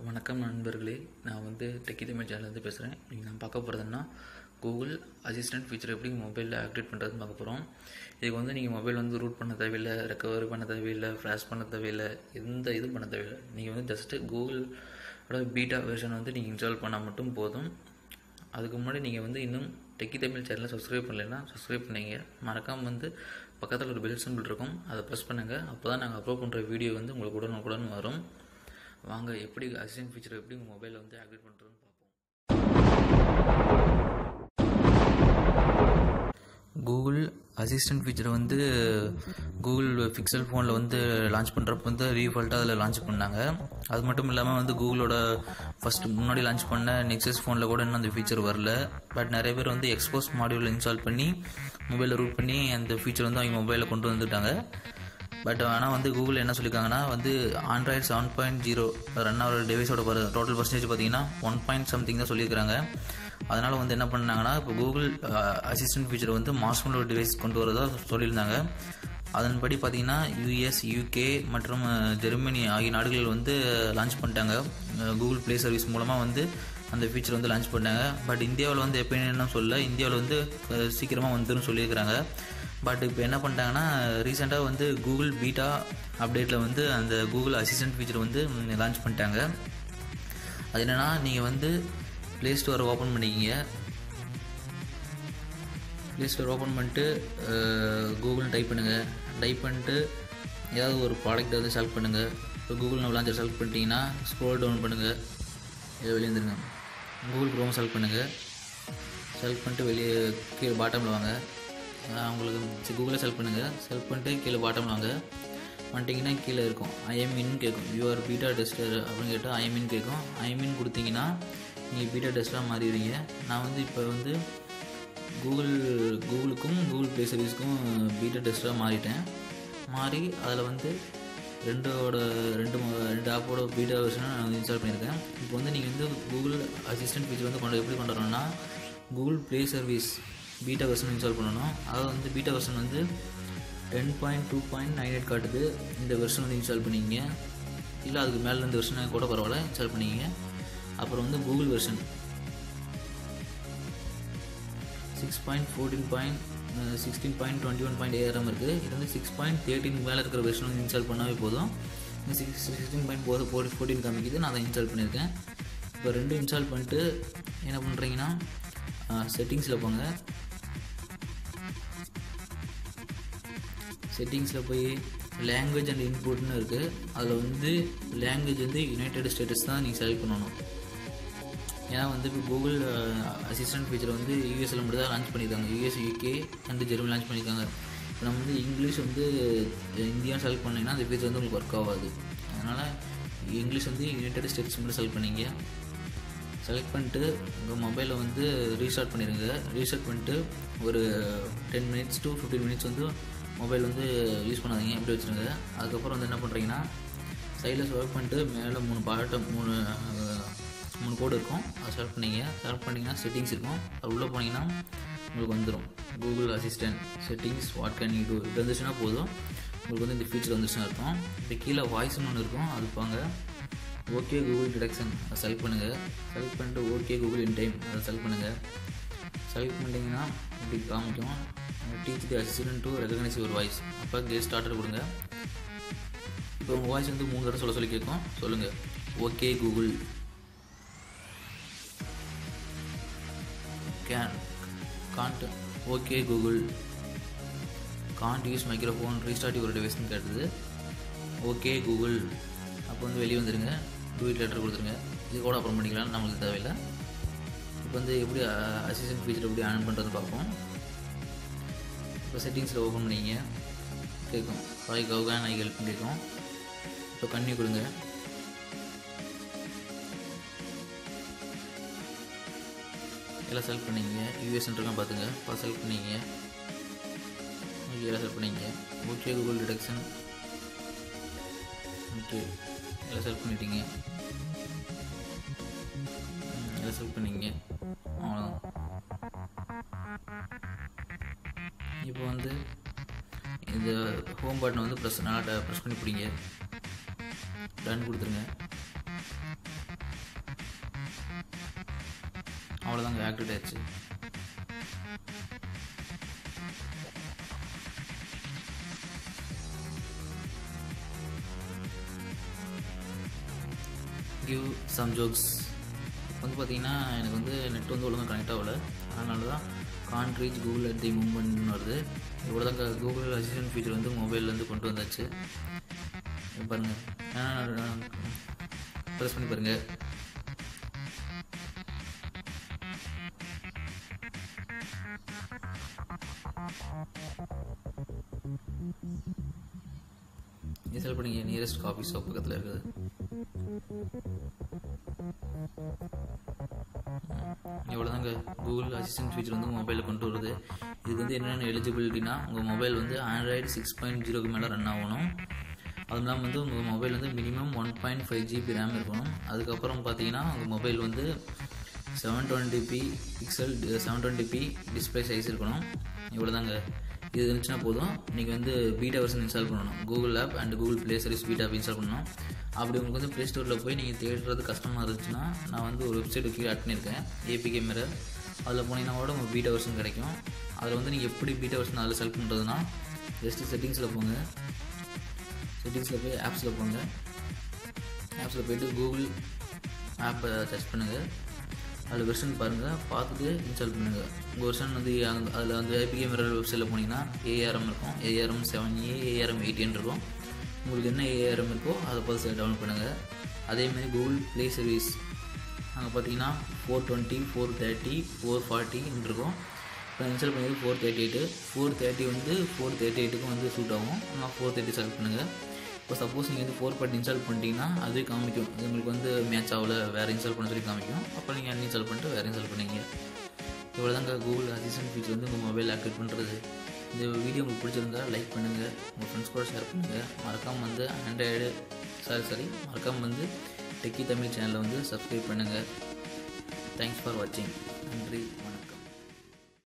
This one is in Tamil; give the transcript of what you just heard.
வணக்கம் நண்பர்களே நான் வந்து டெக்கி தமிழ் சேனல்லேருந்து பேசுகிறேன் இன்றைக்கி நான் பார்க்க போகிறதுன்னா கூகுள் அசிஸ்டன்ட் ஃபீச்சர் எப்படி மொபைலில் ஆக்டிவேட் பண்ணுறதுன்னு பார்க்க போகிறோம் இதுக்கு வந்து நீங்கள் மொபைல் வந்து ரூட் பண்ண தேவையில்லை ரெக்கவர் பண்ண தேவையில்லை ஃப்ளாஷ் பண்ண தேவையில்லை எந்த இதுவும் பண்ண தேவையில்லை நீங்கள் வந்து ஜஸ்ட்டு கூகுளோட பீட்டா வெர்ஷன் வந்து நீங்கள் இன்ஸ்டால் பண்ணால் மட்டும் போதும் அதுக்கு முன்னாடி நீங்கள் வந்து இன்னும் டெக்கி தமிழ் சேனலை சப்ஸ்கிரைப் பண்ணலைன்னா சப்ஸ்கிரைப் பண்ணீங்க மறக்காமல் வந்து பக்கத்தில் ஒரு பெல் சிம்பிள் இருக்கும் அதை ப்ரெஸ் பண்ணுங்கள் அப்போ தான் நாங்கள் அப்லோட் பண்ணுற வீடியோ வந்து உங்களுக்கு உடனுக்குடன் வரும் வாங்க எப்படி அசிஸ்டன்ட் ஃபீச்சர் எப்படி உங்கள் மொபைலில் வந்து ஆக்டிவேட் பண்ணுறதுன்னு பார்ப்போம் கூகுள் அசிஸ்டன்ட் ஃபீச்சர் வந்து கூகுள் பிக்சல் ஃபோனில் வந்து லான்ச் பண்ணுறப்ப வந்து ரீஃபால்ட்டாக அதில் லான்ச் பண்ணாங்க அது மட்டும் இல்லாமல் வந்து கூகுளோட ஃபஸ்ட் முன்னாடி லான்ச் பண்ண நெக்ஸஸ் ஃபோனில் கூட இன்னும் அந்த ஃபீச்சர் வரல பட் நிறைய பேர் வந்து எக்ஸ்போஸ் மாடியூல் இன்ஸ்டால் பண்ணி மொபைலில் ரூட் பண்ணி அந்த ஃபீச்சர் வந்து அவங்க மொபைலில் கொண்டு வந்துட்டாங்க பட் ஆனால் வந்து கூகுள் என்ன சொல்லியிருக்காங்கன்னா வந்து Android seven point zero run ஆகிற டிவைஸோட டோட்டல் பர்சன்டேஜ் பார்த்தீங்கன்னா ஒன் பாயிண்ட் சம்திங் தான் சொல்லியிருக்காங்க அதனால் வந்து என்ன பண்ணாங்கன்னா இப்போ கூகுள் அசிஸ்டன்ட் ஃபீச்சர் வந்து மாஸ்மோட டிவைஸ் கொண்டு வரதா சொல்லியிருந்தாங்க அதன்படி பார்த்தீங்கன்னா யூஎஸ் யூகே மற்றும் ஜெர்மனி ஆகிய நாடுகள் வந்து லான்ச் பண்ணிட்டாங்க கூகுள் ப்ளே சர்வீஸ் மூலமாக வந்து அந்த ஃபீச்சர் வந்து லான்ச் பண்ணாங்க பட் இந்தியாவில் வந்து எப்போ என்ன சொல்ல இந்தியாவில் வந்து சீக்கிரமாக வந்துடும் சொல்லியிருக்கிறாங்க பட் இப்போ என்ன பண்ணிட்டாங்கன்னா ரீசெண்டாக வந்து கூகுள் பீட்டா அப்டேட்டில் வந்து அந்த கூகுள் அசிஸ்டன்ட் ஃபீச்சர் வந்து லான்ச் பண்ணிட்டாங்க அது என்னென்னா நீங்கள் வந்து ப்ளே ஸ்டோரை ஓப்பன் பண்ணிக்கிங்க ப்ளே ஸ்டோர் ஓப்பன் பண்ணிட்டு கூகுள் டைப் பண்ணுங்கள் டைப் பண்ணிட்டு ஏதாவது ஒரு ப்ராடக்ட் வந்து செலக்ட் பண்ணுங்கள் இப்போ கூகுள் லான்ச்சர் செலக்ட் பண்ணிட்டீங்கன்னா ஸ்க்ரோல் டவுன் பண்ணுங்கள் இதை வெளியே வந்துருங்க கூகுள் க்ரோம் செலக்ட் பண்ணுங்கள் செலக்ட் பண்ணிட்டு வெளியே கீழே பாட்டமில் வாங்க உங்களுக்கு கூகுளில் செலக்ட் பண்ணுங்கள் செலக்ட் பண்ணிட்டு கீழே பாட்டமில் வாங்க வந்துட்டிங்கன்னா கீழே இருக்கும் ஐஎம்இன் கேட்கும் யூஆர் பீட்டா டெஸ்டர் அப்படின்னு கேட்டால் ஐஎம்இன் கேட்கும் ஐஎம்இன் கொடுத்தீங்கன்னா நீங்கள் பீட்டா டெஸ்ட்டாக மாறிடுவீங்க நான் வந்து இப்போ வந்து கூகுள் கூகுளுக்கும் கூகுள் ப்ளே சர்வீஸ்க்கும் பீட்டா டெஸ்ட்டாக மாறிட்டேன் மாறி அதில் வந்து ரெண்டோட ரெண்டு ரெண்டு ஆப்போட பீட்டா வெர்ஷனை நான் வந்து இன்ஸ்டால் பண்ணியிருக்கேன் இப்போ வந்து நீங்கள் வந்து கூகுள் அசிஸ்டன்ட் ஃபீச்சர் வந்து கொண்டு எப்படி கொண்டு வரணும்னா Google play service beta version install பண்ணணும் அதாவது வந்து பீட்டா வெர்ஷன் வந்து ten point two point nine eight காட்டுது இந்த வெர்ஷன் வந்து இன்ஸ்டால் பண்ணிக்கிங்க இல்லை அதுக்கு மேலே இருந்த வெர்ஷனை கூட பரவாயில்ல இன்ஸ்டால் பண்ணிக்கிங்க அப்புறம் வந்து Google version six point fourteen point sixteen point twenty one point ARM இருக்குது இது வந்து சிக்ஸ் பாயிண்ட் தேர்ட்டின் மேலே இருக்கிற வெர்ஷன் வந்து இன்ஸ்டால் பண்ணாவே போதும் இந்த சிக்ஸ் சிக்ஸ்டீன் பாயிண்ட் போது ஃபோர்ட்டி ஃபோர்டீன் காமிக்குது நான் அதை இன்ஸ்டால் பண்ணியிருக்கேன் இப்போ ரெண்டும் இன்ஸ்டால் பண்ணிட்டு என்ன பண்ணுறீங்கன்னா செட்டிங்ஸில் போங்க செட்டிங்ஸில் போய் லாங்குவேஜ் அண்ட் இன்புட்னு இருக்குது அதில் வந்து லாங்குவேஜ் வந்து யுனைடெட் ஸ்டேட்டஸ் தான் நீங்கள் செலக்ட் பண்ணணும் ஏன்னா வந்து இப்போ கூகுள் அசிஸ்டன்ட் ஃபீச்சர் வந்து யூஎஸில் மட்டும் தான் லான்ச் பண்ணியிருக்காங்க US UK and Germany launch பண்ணியிருக்காங்க இப்போ நம்ம வந்து இங்கிலீஷ் வந்து இந்தியா செலக்ட் பண்ணிங்கன்னா அந்த ஃபீச்சர் வந்து உங்களுக்கு ஒர்க் ஆகாது அதனால் இங்கிலீஷ் வந்து யுனைடெட் ஸ்டேட்ஸ் மட்டும் செலக்ட் பண்ணிங்க செலக்ட் பண்ணிட்டு உங்கள் மொபைலை வந்து ரீஸ்டார்ட் பண்ணிடுங்க ரீஸ்டார்ட் பண்ணிட்டு ஒரு ten minutes to fifteen minutes வந்து மொபைல் வந்து யூஸ் பண்ணாதீங்க எப்படி வச்சுருங்க அதுக்கப்புறம் வந்து என்ன பண்ணுறீங்கன்னா சைடில் ஸ்வைப் பண்ணிட்டு மேலே மூணு பாட்டம் மூணு மூணு கோடு இருக்கும் அதை செலக்ட் பண்ணிங்க செலக்ட் பண்ணிங்கன்னா செட்டிங்ஸ் இருக்கும் அது உள்ளே போனீங்கன்னா உங்களுக்கு வந்துடும் Google assistant settings what can you do இது வந்துச்சுன்னா போதும் உங்களுக்கு வந்து இந்த ஃபீச்சர் வந்துச்சுன்னா இருக்கும் இப்போ கீழே வாய்ஸ்னு ஒன்று இருக்கும் அது பாங்க ஓகே கூகுள் டிடக்ஷன் அதை செலக்ட் பண்ணுங்கள் செலக்ட் பண்ணிட்டு ஓகே கூகுள் இன் டைம் அதை செலக்ட் பண்ணுங்கள் செலக்ட் பண்ணிட்டீங்கன்னா இப்படி காமிக்கும் teach the assistant to recognize your voice அப்போ கெட் ஸ்டார்டர் கொடுங்க இப்போ உங்கள் வாய்ஸ் வந்து மூணு தடவை சொல்ல சொல்லி கேட்கும் சொல்லுங்கள் okay Google can can't okay Google can't use microphone restart your டிவைஸ்னு கேட்டது ஓகே கூகுள் அப்போ வந்து வெளியே வந்துடுங்க டூயிட் லெட்டர் கொடுத்துருங்க இது கூட அப்புறம் பண்ணிக்கலாம் நம்மளுக்கு தேவையில்லை இப்போ வந்து எப்படி அசிஸ்டன்ட் ஃபீச்சர் எப்படி ஆன் பண்ணுறது பார்ப்போம் இப்போ செட்டிங்ஸில் ஓப்பன் பண்ணிங்க கேட்கும் பாய் கவுகான் ஐ ஹெல்ப்னு கேட்கும் இப்போ கண்ணி கொடுங்க எல்லாம் செலக்ட் பண்ணிங்க யூஎஸ் இருக்கான் பார்த்துங்க இப்போ செலக்ட் பண்ணிங்க ஓகே எல்லாம் செலக்ட் பண்ணிங்க ஓகே கூகுள் டிடக்ஷன் ஓகே எல்லாம் செலக்ட் பண்ணிட்டீங்க எல்லாம் செலக்ட் பண்ணிங்க அவ்வளோதான் இப்போ வந்து இந்த ஹோம் பட்டனை வந்து ப்ரெஸ் நல்லா ப்ரெஸ் பண்ணி பிடிங்க டன் கொடுத்துருங்க அவ்வளோதாங்க ஆக்டிவேட் ஆயிடுச்சு கிவ் சம் ஜோக்ஸ் வந்து பார்த்தீங்கன்னா எனக்கு வந்து நெட் வந்து ஒழுங்காக கனெக்ட் ஆகல அதனால தான் can't reach Google at the மூமெண்ட்னு வருது இவ்வளோ தான் கூகுள் அசிஸ்டன்ட் ஃபீச்சர் வந்து மொபைல்லேருந்து கொண்டு வந்தாச்சு இங்க பாருங்க ப்ரெஸ் பண்ணி பாருங்க இன்ஸ்டால் பண்ணிங்க நியரஸ்ட் காஃபி ஷாப் பக்கத்தில் இருக்குது இவ்வளோதாங்க கூகுள் அசிஸ்டன்ட் ஃபீச்சர் வந்து மொபைலில் கொண்டு வருது இதுக்கு வந்து என்னென்ன எலிஜிபிலிட்டினா உங்கள் மொபைல் வந்து ஆண்ட்ராய்டு சிக்ஸ் பாயிண்ட் ஜீரோக்கு மேலே ரன் ஆகணும் அதுவும் இல்லாமல் வந்து உங்கள் மொபைல் வந்து minimum one point five GB RAM இருக்கணும் அதுக்கப்புறம் பார்த்தீங்கன்னா உங்கள் மொபைல் வந்து seven twenty P pixel seven twenty P display size இருக்கணும் இவ்வளோதாங்க இது இருந்துச்சுன்னா போதும் நீங்கள் வந்து பீட்டா வெர்ஷன் இன்ஸ்டால் பண்ணணும் Google app and Google play service beta app install பண்ணணும் அப்படி உங்களுக்கு வந்து ப்ளே ஸ்டோரில் போய் நீங்கள் தேடுறது கஷ்டமாக இருந்துச்சுன்னா நான் வந்து ஒரு வெப்சைட் கீழே ஆட் பண்ணியிருக்கேன் ஏபிகே மிரர் அதில் போனீங்கன்னா கூட உங்களுக்கு பீட்டா வெர்ஷன் கிடைக்கும் அதில் வந்து நீங்கள் எப்படி பீட்டா வெர்ஷன் அதில் செலக்ட் பண்ணுறதுனா ஜஸ்ட்டு செட்டிங்ஸில் போங்க செட்டிங்ஸில் போய் ஆப்ஸில் போங்க ஆப்ஸில் போயிட்டு கூகுள் ஆப்பை டச் பண்ணுங்கள் அதில் வெர்ஷன் பாருங்கள் பார்த்துட்டு இன்ஸ்டால் பண்ணுங்கள் உங்கள் வெர்ஷன் வந்து அங்க- அதில் வந்து ஐபிகே மிரர் வெப்சைட்டில் போனீங்கன்னா ஏஆர்எம் இருக்கும் ஏஆர்எம் செவன் ஏ ஏஆர்எம் எயிட்டின் இருக்கும் உங்களுக்கு என்ன ஏஆர்எம் இருக்கோ அதை பார்த்து டவுன்லோட் பண்ணுங்கள் அதேமாதிரி கூகுள் ப்ளே சர்வீஸ் அங்கே பார்த்தீங்கன்னா four twenty four thirty four ஃபார்ட்டின்னு இருக்கும் இப்போ இன்ஸ்டால் பண்ணி four thirty eight four thirty வந்து ஃபோர் தேர்ட்டி எயிட்டுக்கும் வந்து சூட் ஆகும் ஆனால் ஃபோர் தேர்ட்டி செலக்ட் பண்ணுங்கள் இப்போ சப்போஸ் நீங்கள் வந்து ஃபோர் பார்ட்டி இன்ஸ்டால் பண்ணிட்டீங்கன்னா அதுவே காமிக்கும் இது உங்களுக்கு வந்து மேட்ச் ஆகல வேறு இன்ஸ்டால் பண்ண சொல்லி காமிக்கும் அப்போ நீங்கள் அன்இன்ஸ்டால் பண்ணிட்டு வேறு இன்ஸ்டால் பண்ணிங்க இவ்வளோதாங்க கூகுள் அசிஸ்டன்ட் ஃபீச்சர் வந்து உங்கள் மொபைல் ஆக்டிவேட் பண்ணுறது இந்த வீடியோ உங்களுக்கு பிடிச்சிருந்தா லைக் பண்ணுங்கள் உங்கள் ஃப்ரெண்ட்ஸ் கூட ஷேர் பண்ணுங்கள் மறக்காமல் வந்து ஆண்ட்ராய்டு சாரி சாரி மறக்காமல் வந்து டெக்கி தமிழ் சேனலை வந்து சப்ஸ்கிரைப் பண்ணுங்கள் தேங்க்ஸ் ஃபார் வாட்சிங் நன்றி வணக்கம்